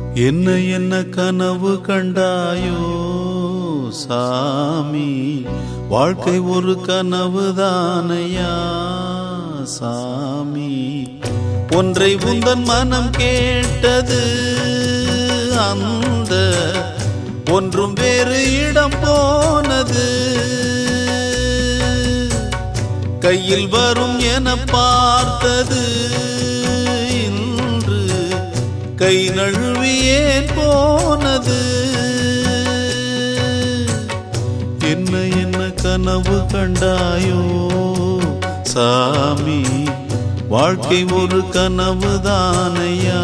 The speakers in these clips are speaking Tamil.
என்ன என்ன கனவு கண்டாயோ சாமி வாழ்க்கை ஒரு கனவு தானையா சாமி ஒன்றை உந்தன் மனம் கேட்டது அந்த ஒன்றும் வேறு இடம் போனது கையில் வரும் என பார்த்தது இன்று கை நழுவியே போனது என்ன என்ன கனவு கண்டாயோ சாமி வாழ்க்கை ஒரு கனவு தானையா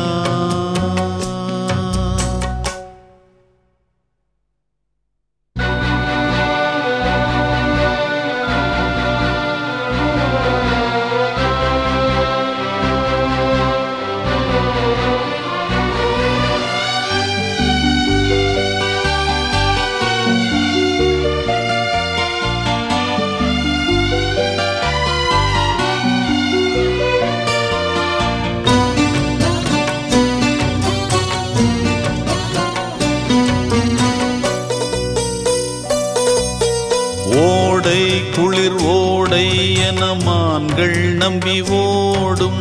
ஓடை குளிர் ஓடை என மான்கள் நம்பி ஓடும்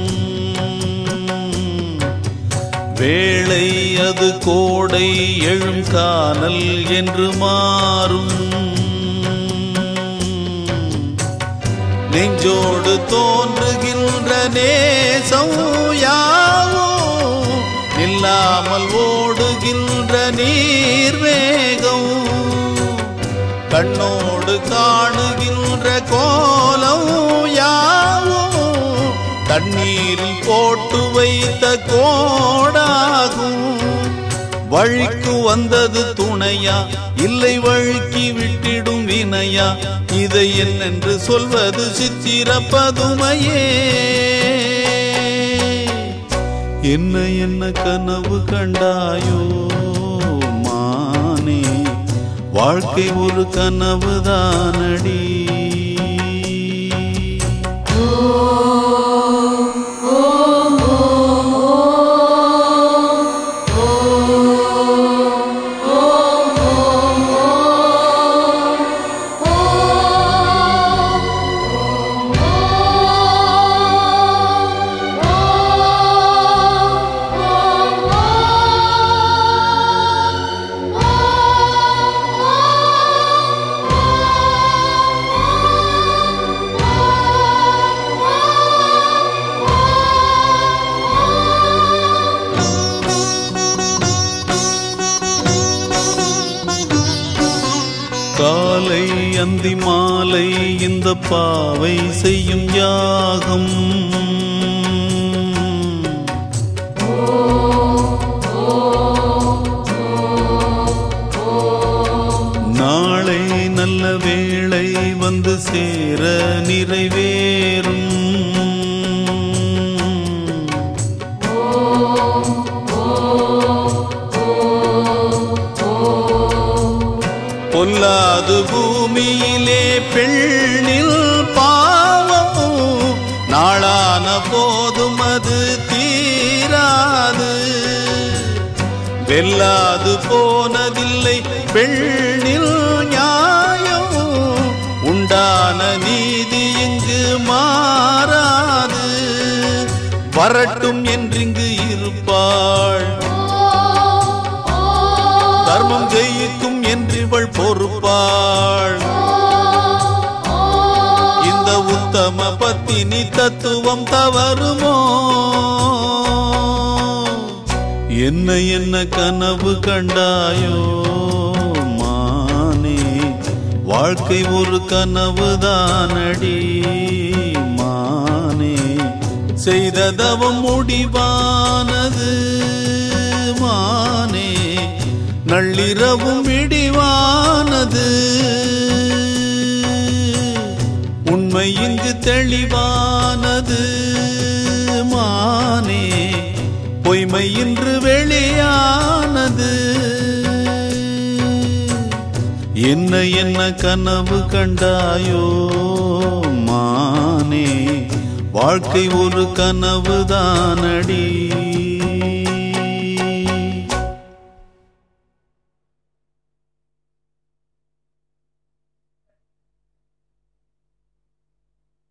வேளை அது கோடை எழும் கானல் என்று மாறும் நெஞ்சோடு தோன்றுகின்ற நேசம் யாவோ நில்லாமல் ஓடுகின்ற நீர்வேகம் கண்ணோடு காணுகின்ற கோலம் யாவோ தண்ணீரில் போட்டு வைத்த கோடாகும் வழிக்கு வந்தது துணையா இல்லை வழுக்கி விட்டிடும் வினையா இதை என்னென்று சொல்வது சித்திர பதுமையே என்ன என்ன கனவு கண்டாயோ மானே வாழ்க்கை ஒரு கனவு தானடி காலை அந்தி மாலை இந்த பாவை செய்யும் யாகம் நாளை நல்ல வேளை வந்து சேர நிறைவேறும் பொல்லாது பூமியிலே பெண்ணில் பாவம் நாளான போதும் அது தீராது வெல்லாது போனதில்லை பெண்ணில் நியாயம் உண்டான நீதி இங்கு மாறாது வரட்டும் என்றிங்கு இருப்பாள் தர்மம் ஜெயிக்கும் என்றிவள் பொறுப்பாள் இந்த உத்தம பத்தினி தத்துவம் தவறுமோ என்ன என்ன கனவு கண்டாயோ மானே வாழ்க்கை ஒரு கனவு தானடி மானே செய்த தவம் முடிவானது மானே நள்ளிரவும் இடிவானது உண்மை இங்கு தெளிவானது மானே பொய்மை இன்று வெளியானது என்ன என்ன கனவு கண்டாயோ மானே வாழ்க்கை ஒரு கனவு தானடி